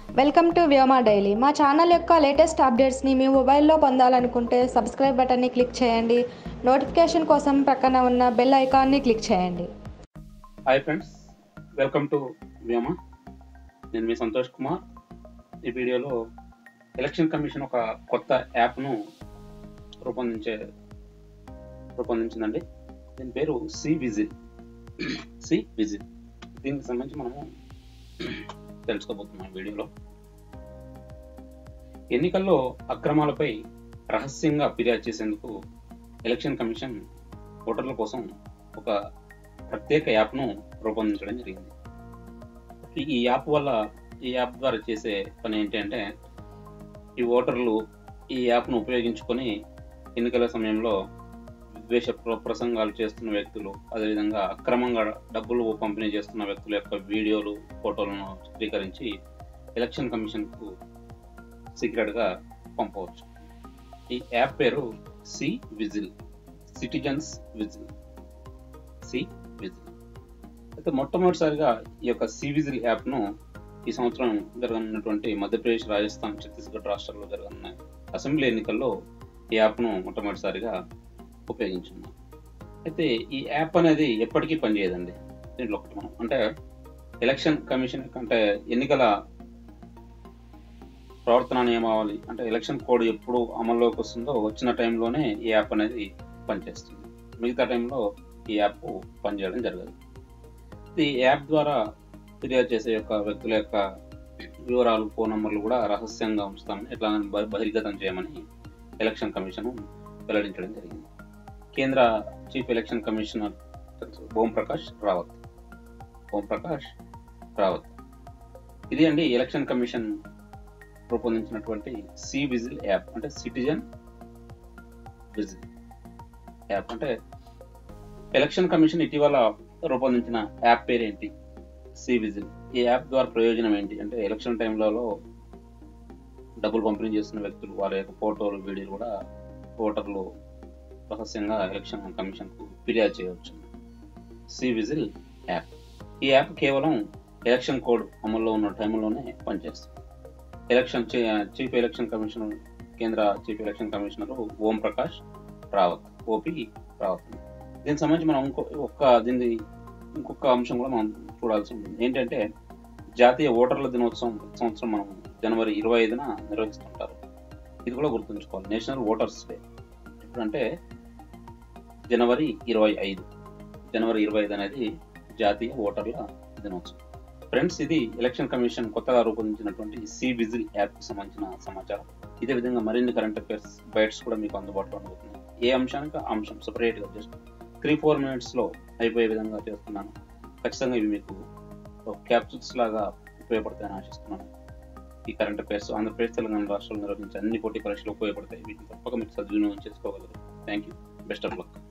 welcome to Vyoma daily మా channel యొక్క latest అప్డేట్స్ని మీ మొబైల్లో పొందాలనుకుంటే సబ్స్క్రైబ్ బటన్ని క్లిక్ చేయండి నోటిఫికేషన్ కోసం ప్రక్కన ఉన్న బెల్ ఐకాన్ని క్లిక్ చేయండి hi friends welcome to Vyoma నేను మీ సంతోష్ కుమార్ ఈ వీడియోలో ఎలక్షన్ కమిషన్ ఒక కొత్త యాప్ను రూపొందించే రూపొందించిందండి దీని పేరు సి విజిల్ సి విజిల్ దీనికి సంబంధించి మనము తెలుసుకోబోతున్నాం ఈ వీడియోలో ఎన్నికల్లో అక్రమాలపై రహస్యంగా ఫిర్యాదు చేసేందుకు ఎలక్షన్ కమిషన్ ఓటర్ల కోసం ఒక ప్రత్యేక యాప్ను రూపొందించడం జరిగింది ఈ యాప్ వల్ల ఈ యాప్ ద్వారా చేసే పని ఏంటి అంటే ఈ ఓటర్లు ఈ యాప్ను ఉపయోగించుకొని ఎన్నికల సమయంలో విద్వేష ప్ర- ప్రసంగాలు చేస్తున్న వ్యక్తులు అదేవిధంగా అక్రమంగా డబ్బులు పంపిణీ చేస్తున్న వ్యక్తుల యొక్క వీడియోలు ఫోటోలను చిత్రీకరించి ఎలక్షన్ కమిషన్కు సీక్రెట్గా పంపవచ్చు ఈ యాప్ పేరు C vigil citizens vigil C vigil అయితే మొట్టమొదటిసారిగా ఈ యొక్క సి విజిల్ యాప్ను ఈ సంవత్సరం జరగనున్నటువంటి మధ్యప్రదేశ్ రాజస్థాన్ ఛత్తీస్గఢ్ రాష్ట్రాల్లో జరగనున్న అసెంబ్లీ ఎన్నికల్లో ఈ యాప్ను మొట్టమొదటిసారిగా ఉపయోగించున్నాం అయితే ఈ యాప్ అనేది ఎప్పటికీ పనిచేయదండి దీంట్లో ఒకటి మనం అంటే ఎలక్షన్ కమిషన్ అంటే ఎన్నికల ప్రవర్తన నియమావళి అంటే ఎలక్షన్ కోడ్ ఎప్పుడు అమల్లోకి వస్తుందో వచ్చిన టైంలోనే ఈ యాప్ అనేది పనిచేస్తుంది మిగతా టైంలో ఈ యాప్ పనిచేయడం జరగదు ఈ యాప్ ద్వారా ఫిర్యాదు చేసే యొక్క వ్యక్తుల యొక్క వివరాలు ఫోన్ నంబర్లు కూడా రహస్యంగా ఉంచుతామని ఎట్లా బ- బహిర్గతం చేయమని ఎలక్షన్ కమిషన్ వెల్లడించడం జరిగింది కేంద్ర chief election commissioner Om Prakash Rawat Om Prakash Rawat ఇది అండి ఎలక్షన్ కమిషన్ రూపొందించినటువంటి సి విజిల్ యాప్ అంటే సిటిజన్ విజిల్ యాప్ అంటే ఎలక్షన్ కమిషన్ ఇటీవల రూపొందించిన యాప్ పేరు ఏంటి సి విజిల్ ఈ యాప్ ద్వారా ప్రయోజనం ఏంటి అంటే ఎలక్షన్ టైంలలో డబ్బులు పంపిణీ చేస్తున్న వ్యక్తులు వారి యొక్క ఫోటోలు వీడియోలు కూడా ఓటర్లు రహస్యంగా ఎలక్షన్ కమిషన్ కు ఫిర్యాదు చేయవచ్చు సి విజిల్ యాప్ ఈ యాప్ కేవలం ఎలక్షన్ కోడ్ అమల్లో ఉన్న టైంలోనే పనిచేస్తుంది ఎలక్షన్ చీ- చీఫ్ ఎలక్షన్ కమిషనర్ కేంద్ర chief election commissioner Om Prakash Rawat OP Rawat దీనికి సంబంధించి మనం ఇంకో ఒక్క దీన్ని ఇంకొక అంశం కూడా మనం చూడాల్సి ఉంటుంది ఏంటంటే జాతీయ ఓటర్ల దినోత్సవం ప్రతి సంవత్సరం మనం జనవరి ఇరవై ఐదున నిర్వహిస్తుంటారు ఇది కూడా గుర్తుంచుకోవాలి నేషనల్ ఓటర్స్ డే ఎప్పుడంటే జనవరి ఇరవై ఐదు జనవరి ఇరవై ఐదు అనేది జాతీయ ఓటర్ల దినోత్సవం ఫ్రెండ్స్ ఇది ఎలక్షన్ కమిషన్ కొత్తగా రూపొందించినటువంటి సి విజిల్ యాప్ కి సంబంధించిన సమాచారం ఇదే విధంగా మరిన్ని కరెంట్ అఫైర్స్ బైట్స్ కూడా మీకు అందుబాటులో ఉంటుంది ఏ అంశానికి ఆ అంశం సెపరేట్ గా జస్ట్ త్రీ ఫోర్ మినిట్స్ లో అయిపోయే విధంగా చేస్తున్నాను ఖచ్చితంగా ఇవి మీకు క్యాప్సూల్స్ లాగా ఉపయోగపడతాయని ఆశిస్తున్నాను ఈ కరెంట్ అఫైర్స్ ఆంధ్రప్రదేశ్ తెలంగాణ రాష్ట్రాలు నిర్వహించే అన్ని పోటీ పరీక్షలు ఉపయోగపడతాయి వీటిని తప్పక మీరు సద్వినియోగం చేసుకోగలరు thank you best of luck